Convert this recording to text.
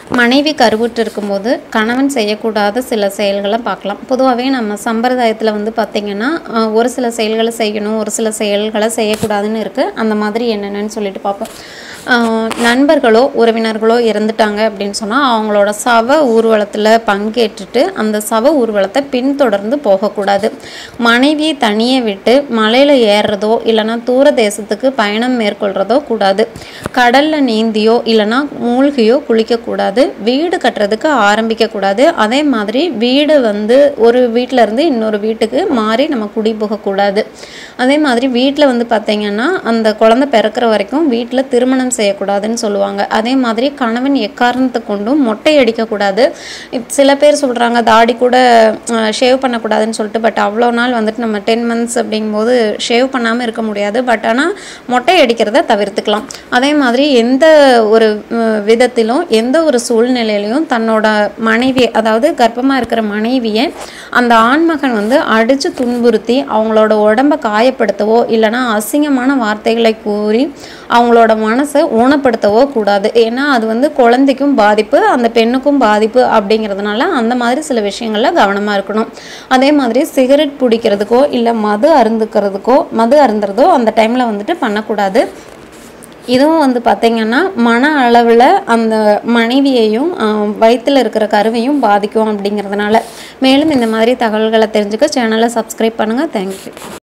மனைவி கருவுற்று இருக்கும்போது கணவன் செய்யக்கூடாத சில செயல்களை பார்க்கலாம் பொதுவாகவே நம்ம சம்பிரதாயத்தில் வந்து பார்த்திங்கன்னா அஹ், ஒரு சில செயல்களை செய்யணும் ஒரு சில செயல்களை செய்யக்கூடாதுன்னு இருக்குது அந்த மாதிரி என்னென்னு சொல்லிட்டு பார்ப்போம் அஹ், நண்பர்களோ உறவினர்களோ இறந்துட்டாங்க அப்படின்னு சொன்னால் அவங்களோட சவ ஊர்வலத்தில் பங்கேற்றுட்டு அந்த சவ ஊர்வலத்தை பின்தொடர்ந்து போகக்கூடாது மனைவியை தனியே விட்டு மலையில் ஏறுறதோ இல்லைன்னா தூர தேசத்துக்கு பயணம் மேற்கொள்கிறதோ கூடாது கடலில் நீந்தியோ இல்லைன்னா மூழ்கியோ குளிக்கக்கூடாது வீடு கட்டுறதுக்கு ஆரம்பிக்கக்கூடாது அதே மாதிரி வீடு வந்து ஒரு வீட்டில் இருந்து இன்னொரு வீட்டுக்கு மாறி நம்ம குடி போகக்கூடாது அதே மாதிரி வீட்டில் வந்து பார்த்திங்கன்னா அந்த குழந்தை பிறக்கிற வரைக்கும் வீட்டில் திருமணம் செய்யக்கூடாதுன்னு சொல்லுவாங்க அதே மாதிரி கணவன் எக்காரணத்தை கொண்டும் மொட்டை அடிக்கக்கூடாது இப் சில பேர் சொல்கிறாங்க தாடி கூட ஷேவ் பண்ணக்கூடாதுன்னு சொல்லிட்டு பட் அவ்வளோ நாள் வந்துட்டு நம்ம டென் மந்த்ஸ் அப்படிங்கும்போது ஷேவ் பண்ணாமல் இருக்க முடியாது பட் ஆனால் மொட்டை அடிக்கிறத தவிர்த்துக்கலாம் அதே மாதிரி எந்த ஒரு உம், விதத்திலும் எந்த ஒரு சூழ்நிலையிலையும் தன்னோட மனைவி அதாவது கர்ப்பமாக இருக்கிற மனைவியை அந்த ஆண்மகன் வந்து அடித்து துன்புறுத்தி அவங்களோட உடம்ப காயப்படுத்தவோ இல்லைன்னா அசிங்கமான வார்த்தைகளை கூறி அவங்களோட மனசை ஊனப்படுத்தவோ கூடாது ஏன்னா அது வந்து குழந்தைக்கும் பாதிப்பு அந்த பெண்ணுக்கும் பாதிப்பு அப்படிங்கிறதுனால அந்த மாதிரி சில விஷயங்களில் கவனமாக இருக்கணும் அதே மாதிரி சிகரெட் பிடிக்கிறதுக்கோ இல்லை மது அருந்துக்கிறதுக்கோ மது அருந்துறதோ அந்த டைமில் வந்துட்டு பண்ணக்கூடாது இதுவும் வந்து பார்த்திங்கன்னா மன அளவில் அந்த மனைவியையும் ஆஹ், வயித்துல இருக்கிற கருவையும் பாதிக்கும் அப்படிங்கிறதுனால மேலும் இந்த மாதிரி தகவல்களை தெரிஞ்சுக்க சேனலை சப்ஸ்கிரைப் பண்ணுங்கள் தேங்க்யூ